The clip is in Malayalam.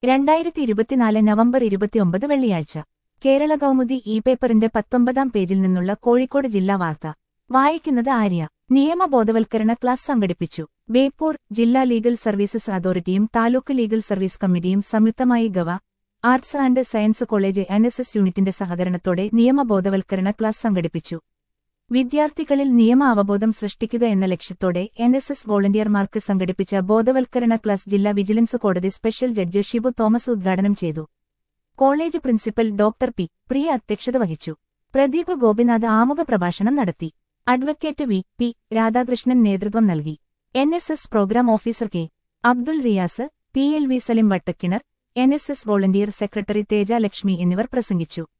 രണ്ടായിരത്തി ഇരുപത്തിനാല് നവംബർ ഇരുപത്തിയൊമ്പത് വെള്ളിയാഴ്ച കേരള കൗമുദി ഇ പേപ്പറിന്റെ പത്തൊമ്പതാം പേജിൽ നിന്നുള്ള കോഴിക്കോട് ജില്ലാ വാർത്ത വായിക്കുന്നത് ആര്യ നിയമബോധവൽക്കരണ ക്ലാസ് സംഘടിപ്പിച്ചു ബേപ്പൂർ ജില്ലാ ലീഗൽ സർവീസസ് അതോറിറ്റിയും താലൂക്ക് ലീഗൽ സർവീസ് കമ്മിറ്റിയും സംയുക്തമായി ഗവ arts and science college N S S യൂണിറ്റിന്റെ സഹകരണത്തോടെ നിയമബോധവൽക്കരണ ക്ലാസ് സംഘടിപ്പിച്ചു വിദ്യാർത്ഥികളിൽ നിയമ അവബോധം സൃഷ്ടിക്കുക എന്ന ലക്ഷ്യത്തോടെ എൻ എസ് എസ് വോളണ്ടിയർമാർക്ക് സംഘടിപ്പിച്ച ബോധവൽക്കരണ ക്ലാസ് ജില്ലാ വിജിലൻസ് കോടതി സ്പെഷ്യൽ ജഡ്ജ് ഷിബു തോമസ് ഉദ്ഘാടനം ചെയ്തു college principal doctor P Priya അധ്യക്ഷത വഹിച്ചു പ്രദീപ് ഗോപിനാഥ് ആമുഖ പ്രഭാഷണം നടത്തി അഡ്വക്കേറ്റ് വി പി രാധാകൃഷ്ണൻ നേതൃത്വം നൽകി N S S programme officer K Abdul Riyas P L V Salim Vattakkinar N S S volunteer secretary Theja Lakshmi എന്നിവർ പ്രസംഗിച്ചു